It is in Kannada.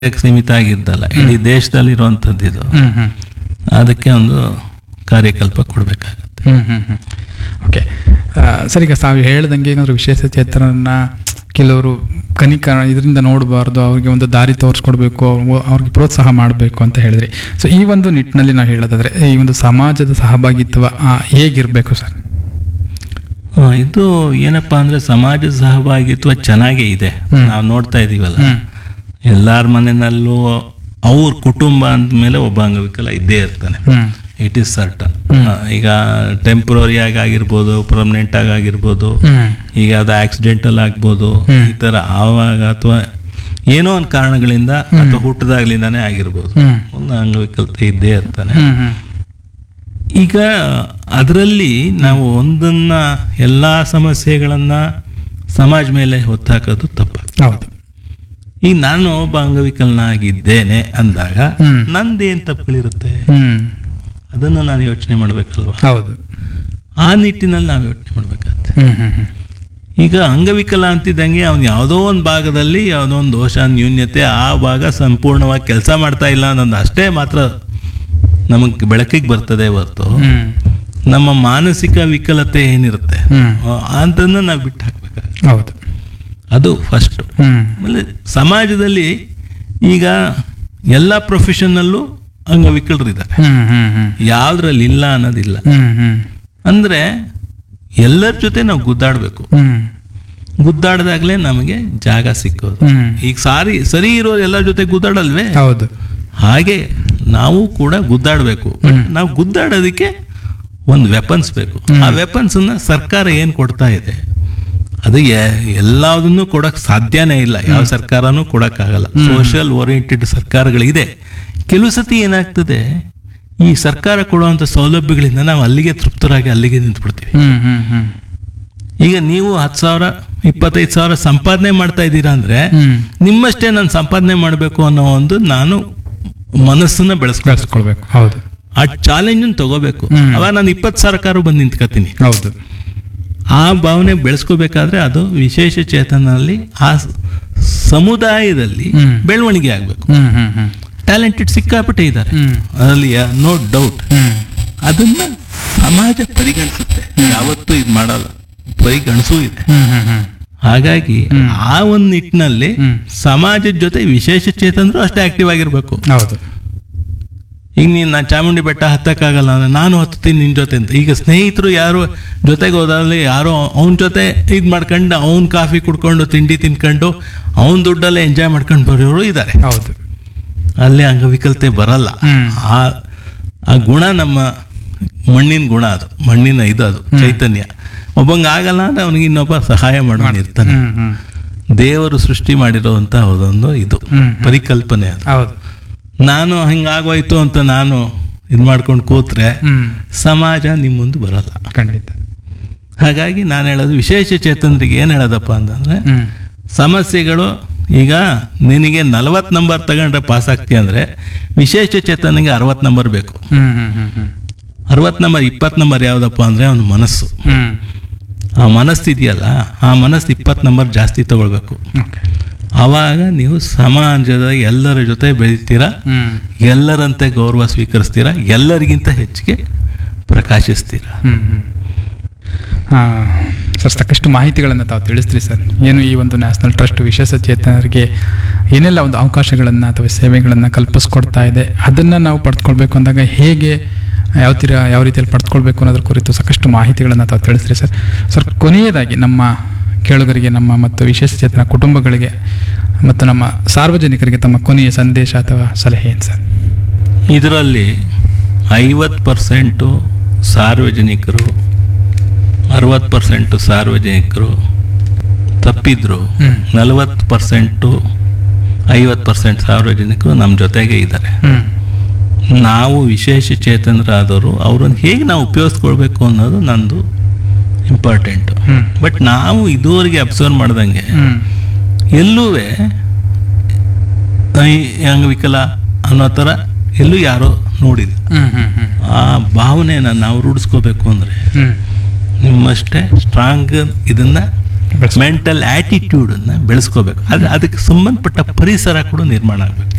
ಸೀಮಿತ ಆಗಿದ್ದಲ್ಲ ಇಡೀ ದೇಶದಲ್ಲಿ ಇರುವಂತದ್ದು ಇದು ಹ್ಮ್ ಹ್ಮ್ ಅದಕ್ಕೆ ಒಂದು ಕಾರ್ಯಕಲ್ಪ ಕೊಡಬೇಕಾಗತ್ತೆ ಹ್ಮ್ ಹ್ಮ್ ಹ್ಮ್ ಓಕೆ ಸರ್ ಈಗ ತಾವು ಹೇಳ್ದಂಗೆ ಏನಾದ್ರು ವಿಶೇಷ ಚೇತನನ್ನ ಕೆಲವರು ಕನಿಕ ಇದರಿಂದ ನೋಡಬಾರ್ದು ಅವ್ರಿಗೆ ಒಂದು ದಾರಿ ತೋರಿಸ್ಕೊಡ್ಬೇಕು ಅವ್ರು- ಅವ್ರಿಗೆ ಪ್ರೋತ್ಸಾಹ ಮಾಡಬೇಕು ಅಂತ ಹೇಳಿದ್ರಿ ಸೊ ಈ ಒಂದು ನಿಟ್ಟಿನಲ್ಲಿ ನಾವು ಹೇಳೋದಾದ್ರೆ ಈ ಒಂದು ಸಮಾಜದ ಸಹಭಾಗಿತ್ವ ಆ, ಹೇಗಿರ್ಬೇಕು ಸರ್ ಆ, ಇದು ಏನಪ್ಪಾ ಅಂದ್ರೆ ಸಮಾಜ ಸಹಭಾಗಿತ್ವ ಚೆನ್ನಾಗೇ ಇದೆ ನಾವು ನೋಡ್ತಾ ಇದೀವಲ್ಲ ಹ್ಮ್ ಎಲ್ಲಾರ ಮನೆಯಲ್ಲೂ ಅವ್ರ ಕುಟುಂಬ ಅಂದ್ಮೇಲೆ ಒಬ್ಬ ಅಂಗವಿಕಲ ಇದ್ದೇ ಇರ್ತಾನೆ ಹ್ಮ್ ಇಟ್ ಈಸ್ ಸರ್ಟನ್ ಈಗ ಟೆಂಪ್ರರಿ ಆಗಿ ಆಗಿರ್ಬೋದು ಪರ್ಮನೆಂಟ್ ಆಗಿ ಆಗಿರ್ಬೋದು ಹ್ಮ್ ಈಗ ಅದು ಆಕ್ಸಿಡೆಂಟಲ್ ಆಗ್ಬೋದು ಹ್ಮ್. ಈ ತರ ಆವಾಗ ಅಥವಾ ಏನೋ ಒಂದು ಕಾರಣಗಳಿಂದ ಅಥವಾ ಹುಟ್ಟದಾಗ್ಲಿಂದಾನೇ ಆಗಿರ್ಬೋದು ಹ್ಮ್ ಒಂದು ಅಂಗವಿಕಲತೆ ಇದ್ದೇ ಇರ್ತಾನೆ ಹ್ಮ್ ಹ್ಮ್ ಈಗ ಅದರಲ್ಲಿ ನಾವು ಒಂದನ್ನ ಎಲ್ಲಾ ಸಮಸ್ಯೆಗಳನ್ನ ಸಮಾಜ ಮೇಲೆ ಹೊತ್ತಾಕೋದು ತಪ್ಪು ಹೌದು ಈಗ ನಾನು ಒಬ್ಬ ಅಂಗವಿಕಲನಾಗಿದ್ದೇನೆ ಅಂದಾಗ ಹ್ಮ್. ನಂದೇನ್ ತಪ್ಪುಗಳಿರುತ್ತೆ ಹ್ಮ್ ಅದನ್ನ ನಾನು ಯೋಚನೆ ಮಾಡ್ಬೇಕಲ್ವಾ ಹೌದು ಆ ನಿಟ್ಟಿನಲ್ಲಿ ನಾವು ಯೋಚನೆ ಮಾಡ್ಬೇಕಾಗತ್ತೆ ಹ್ಮ್ ಹ್ಮ್ ಹ್ಮ್ ಈಗ ಅಂಗವಿಕಲ ಅಂತಿದ್ದಂಗೆ ಅವ್ನು ಯಾವುದೋ ಒಂದು ಭಾಗದಲ್ಲಿ ಯಾವುದೋ ಒಂದು ದೋಷ ನ್ಯೂನ್ಯತೆ ಆ ಭಾಗ ಸಂಪೂರ್ಣವಾಗಿ ಕೆಲಸ ಮಾಡ್ತಾ ಇಲ್ಲ ಅನ್ನೋದು ಅಷ್ಟೇ ಮಾತ್ರ ನಮಗೆ ಬೆಳಕಿಗೆ ಬರ್ತದೆ ಹೊರತು ಹ್ಮ್ ನಮ್ಮ ಮಾನಸಿಕ ವಿಕಲತೆ ಏನಿರುತ್ತೆ ಹ್ಮ್ ಅಂತನ್ನ ನಾವು ಬಿಟ್ಟು ಹಾಕ್ಬೇಕಾಗುತ್ತೆ ಹೌದು ಅದು ಫಸ್ಟ್ ಹ್ಮ್ ಆಮೇಲೆ ಸಮಾಜದಲ್ಲಿ ಈಗ ಎಲ್ಲ ಪ್ರೊಫೆಷನ್ನಲ್ಲೂ ಅಂಗವಿಕಲರಿದ್ದಾರೆ ಹ್ಮ್ ಹ್ಮ್ ಹ್ಮ್ ಯಾವ್ದ್ರಲ್ಲಿ ಇಲ್ಲ ಅನ್ನೋದಿಲ್ಲ ಹ್ಮ್ ಹ್ಮ್ ಅಂದ್ರೆ ಎಲ್ಲರ ಜೊತೆ ನಾವು ಗುದ್ದಾಡಬೇಕು ಹ್ಮ್ ಗುದ್ದಾಡ್ದಾಗ್ಲೇ ನಮಗೆ ಜಾಗ ಸಿಕ್ಕೋದು ಹ್ಮ್ ಈಗ ಸಾರಿ ಸರಿ ಇರೋ ಎಲ್ಲರ ಜೊತೆ ಗುದ್ದಾಡಲ್ವೇ ಹೌದು ಹಾಗೆ ನಾವು ಕೂಡ ಗುದ್ದಾಡಬೇಕು ಹ್ಮ್. ನಾವು ಗುದ್ದಾಡೋದಕ್ಕೆ ಒಂದು ವೆಪನ್ಸ್ ಬೇಕು ಆ ವೆಪನ್ಸ್ ಅನ್ನ ಸರ್ಕಾರ ಏನ್ ಕೊಡ್ತಾ ಇದೆ ಅದು ಎ- ಎಲ್ಲದನ್ನೂ ಕೊಡಕ್ ಸಾಧ್ಯನೇ ಇಲ್ಲ ಯಾವ ಸರ್ಕಾರನೂ ಕೊಡಕ್ಕಾಗಲ್ಲ ಸೋಷಿಯಲ್ ಓರಿಯೆಂಟೆಡ್ ಸರ್ಕಾರಗಳಿದೆ ಕೆಲವು ಸತಿ ಏನಾಗ್ತದೆ ಈ ಸರ್ಕಾರ ಕೊಡುವಂತ ಸೌಲಭ್ಯಗಳಿಂದ ನಾವು ಅಲ್ಲಿಗೆ ತೃಪ್ತರಾಗಿ ಅಲ್ಲಿಗೆ ನಿಂತ್ಬಿಡ್ತೀವಿ ಹ್ಮ್ ಹ್ಮ್ ಹ್ಮ್ ಈಗ ನೀವು ಹತ್ತು ಸಾವಿರ ಇಪ್ಪತ್ತೈದು ಸಾವಿರ ಸಂಪಾದನೆ ಮಾಡ್ತಾ ಇದ್ದೀರಾ ಅಂದ್ರೆ ಹ್ಮ್ ನಿಮ್ಮಷ್ಟೇ ನಾನು ಸಂಪಾದನೆ ಮಾಡಬೇಕು ಅನ್ನೋ ಒಂದು ನಾನು ಮನಸ್ಸನ್ನ ಬೆಳೆಸ್ಬೇಕು ಬೆಳೆಸ್ಕೊಳ್ಬೇಕು ಹೌದು ಆ ಚಾಲೆಂಜ್ ತಗೋಬೇಕು ಹ್ಮ್. ಅವಾಗ ನಾನು ಇಪ್ಪತ್ತು ಸಾವಿರಕ್ಕಾರು ಬಂದು ನಿಂತ್ಕೋತೀನಿ ಹೌದು ಆ ಭಾವನೆ ಬೆಳೆಸ್ಕೋಬೇಕಾದ್ರೆ ಅದು ವಿಶೇಷ ಚೇತನಲ್ಲಿ ಆ ಸ- ಸಮುದಾಯದಲ್ಲಿ ಹ್ಮ್. ಬೆಳವಣಿಗೆ ಆಗಬೇಕು ಹ್ಮ್ ಹ್ಮ್ ಹ್ಮ್ ಟ್ಯಾಲೆಂಟೆಡ್ ಸಿಕ್ಕಾಪಟ್ಟೆ ಇದ್ದಾರೆ ಹ್ಮ್ ಅದರಲ್ಲಿ ನೋ ಡೌಟ್ ಹ್ಮ್ ಅದನ್ನ ಸಮಾಜ ಪರಿಗಣಿಸುತ್ತೆ ಯಾವತ್ತೂ ಇದು ಮಾಡಲ್ಲ ಪರಿಗಣಿಸೂ ಇದೆ ಹ್ಮ್ ಹ್ಮ್ ಹ್ಮ್ ಹಾಗಾಗಿ ಆ ಒಂದು ನಿಟ್ಟಿನಲ್ಲಿ ಹ್ಮ್. ಸಮಾಜದ ಜೊತೆ ವಿಶೇಷ ಚೇತನರು ಅಷ್ಟೇ ಆಕ್ಟಿವ್ ಆಗಿರ್ಬೇಕು ಹೌದು ಈಗ ನೀನು ನಾನು ಚಾಮುಂಡಿ ಬೆಟ್ಟ ಹತ್ತಕ್ಕಾಗಲ್ಲ ಅಂದ್ರೆ ನಾನು ಹತ್ತೀನಿ ನಿನ್ ಜೊತೆ ಅಂತ ಈಗ ಸ್ನೇಹಿತರು ಯಾರು ಜೊತೆಗೆ ಹೋದಲ್ಲಿ ಯಾರೋ ಅವನ ಜೊತೆ ಇದು ಮಾಡ್ಕೊಂಡು ಅವ್ನ ಕಾಫಿ ಕುಡ್ಕೊಂಡು ತಿಂಡಿ ತಿನ್ಕೊಂಡು ಅವನ ದುಡ್ಡಲ್ಲೇ ಎಂಜಾಯ್ ಮಾಡ್ಕೊಂಡು ಬರೋರು ಇದ್ದಾರೆ ಹೌದು ಅಲ್ಲಿ ಅಂಗವಿಕಲತೆ ಬರಲ್ಲ ಹ್ಮ್. ಆ ಆ ಗುಣ ನಮ್ಮ ಮಣ್ಣಿನ ಗುಣ ಅದು ಮಣ್ಣಿನ ಇದು ಅದು ಚೈತನ್ಯ ಒಬ್ಬಂಗ ಆಗಲ್ಲ ಅಂದ್ರೆ ಅವನಿಗೆ ಇನ್ನೊಬ್ಬ ಸಹಾಯ ಮಾಡೋನು ಇರ್ತಾನೆ ಹ್ಮ್ ಹ್ಮ್ ದೇವರು ಸೃಷ್ಟಿ ಮಾಡಿರುವಂತ ಒಂದು ಇದು ಹ್ಮ್. ಪರಿಕಲ್ಪನೆ ಅದು ಹೌದು ನಾನು ಹಿಂಗಾಗೋಯ್ತು ಅಂತ ನಾನು ಇದು ಮಾಡ್ಕೊಂಡು ಕೂತ್ರೆ ಹ್ಮ್ ಸಮಾಜ ನಿಮ್ಮ ಮುಂದೆ ಬರಲ್ಲ ಖಂಡಿತ ಹಾಗಾಗಿ ನಾನು ಹೇಳೋದು ವಿಶೇಷ ಚೇತನರಿಗೆ ಏನು ಹೇಳೋದಪ್ಪ ಅಂತಂದ್ರೆ ಹ್ಮ್ ಸಮಸ್ಯೆಗಳು ಈಗ ನಿನಗೆ ನಲವತ್ತು ನಂಬರ್ ತಗೊಂಡ್ರೆ ಪಾಸ್ ಆಗ್ತೀಯ ಅಂದ್ರೆ ವಿಶೇಷ ಚೇತನಿಗೆ ಅರವತ್ತು ನಂಬರ್ ಬೇಕು ಹ್ಮ್ ಹ್ಮ್ ಹ್ಮ್ ಹ್ಮ್ ಅರವತ್ತು ನಂಬರ್ ಇಪ್ಪತ್ತು ನಂಬರ್ ಯಾವುದಪ್ಪ ಅಂದ್ರೆ ಅವನ ಮನಸ್ಸು ಹ್ಮ್ ಆ ಮನಸ್ಸು ಇದೆಯಲ್ಲ ಆ ಮನಸ್ಸು ಇಪ್ಪತ್ತು ನಂಬರ್ ಜಾಸ್ತಿ ತಗೊಳ್ಬೇಕು ಓಕೆ ಆವಾಗ ನೀವು ಸಮಾಜದ ಎಲ್ಲರ ಜೊತೆ ಬೆಳಿತೀರಾ ಹ್ಮ್ ಎಲ್ಲರಂತೆ ಗೌರವ ಸ್ವೀಕರಿಸ್ತೀರಾ ಎಲ್ಲರಿಗಿಂತ ಹೆಚ್ಚಿಗೆ ಪ್ರಕಾಶಿಸ್ತೀರಾ ಹ್ಮ್ ಹ್ಮ್ ಆ, ಸರ್ ಸಾಕಷ್ಟು ಮಾಹಿತಿಗಳನ್ನು ತಾವು ತಿಳಿಸ್ತೀರಿ ಸರ್ ಏನು ಈ ಒಂದು ನ್ಯಾಷನಲ್ ಟ್ರಸ್ಟ್ ವಿಶೇಷ ಚೇತನರಿಗೆ ಏನೆಲ್ಲ ಒಂದು ಅವಕಾಶಗಳನ್ನು ಅಥವಾ ಸೇವೆಗಳನ್ನು ಕಲ್ಪಿಸ್ಕೊಡ್ತಾ ಇದೆ ಅದನ್ನು ನಾವು ಪಡೆದುಕೊಳ್ಬೇಕು ಅಂದಾಗ ಹೇಗೆ ಯಾವ ತೀರ ಯಾವ ರೀತಿಯಲ್ಲಿ ಪಡೆದುಕೊಳ್ಬೇಕು ಅನ್ನೋದ್ರ ಕುರಿತು ಸಾಕಷ್ಟು ಮಾಹಿತಿಗಳನ್ನು ತಾವು ತಿಳಿಸ್ತೀರಿ ಸರ್ ಸರ್ ಕೊನೆಯದಾಗಿ ನಮ್ಮ ಕೇಳುಗರಿಗೆ ನಮ್ಮ ಮತ್ತು ವಿಶೇಷ ಚೇತನ ಕುಟುಂಬಗಳಿಗೆ ಮತ್ತು ನಮ್ಮ ಸಾರ್ವಜನಿಕರಿಗೆ ತಮ್ಮ ಕೊನೆಯ ಸಂದೇಶ ಅಥವಾ ಸಲಹೆ ಏನು ಸರ್ ಇದರಲ್ಲಿ ಐವತ್ತು ಪರ್ಸೆಂಟು ಸಾರ್ವಜನಿಕರು ಅರವತ್ತು ಪರ್ಸೆಂಟು ಸಾರ್ವಜನಿಕರು ತಪ್ಪಿದ್ರು ಹ್ಮ್. ನಲವತ್ತು ಪರ್ಸೆಂಟು ಐವತ್ತು ಪರ್ಸೆಂಟ್ ಸಾರ್ವಜನಿಕರು ನಮ್ಮ ಜೊತೆಗೆ ಇದ್ದಾರೆ ಹ್ಞೂ ನಾವು ವಿಶೇಷ ಚೇತನರಾದವರು ಅವ್ರನ್ನ ಹೇಗೆ ನಾವು ಉಪಯೋಗಿಸ್ಕೊಳ್ಬೇಕು ಅನ್ನೋದು ನಂದು ಇಂಪಾರ್ಟೆಂಟು ಹ್ಮ್. ಬಟ್ ನಾವು ಇದುವರೆಗೆ ಅಬ್ಸರ್ವ್ ಮಾಡ್ದಂಗೆ ಹ್ಞೂ ಎಲ್ಲೂ ಅಂಗವಿಕಲ ಅನ್ನೋ ಥರ ಎಲ್ಲೂ ಯಾರೋ ನೋಡಿಲ್ಲ ಹ್ಞೂ ಹ್ಞೂ ಹ್ಞೂ ಆ ಭಾವನೆನ ನಾವು ರೂಢಿಸ್ಕೋಬೇಕು ಅಂದರೆ ಹ್ಞೂ ನಿಮ್ಮಷ್ಟೇ ಸ್ಟ್ರಾಂಗ್ ಇದನ್ನ ಬೆಳೆಸ್ಬೇಕು. ಮೆಂಟಲ್ ಆಟಿಟ್ಯೂಡ್ ಅನ್ನ ಬೆಳೆಸ್ಕೋಬೇಕು ಆದ್ರೆ ಅದಕ್ಕೆ ಸಂಬಂಧಪಟ್ಟ ಪರಿಸರ ಕೂಡ ನಿರ್ಮಾಣ ಆಗ್ಬೇಕು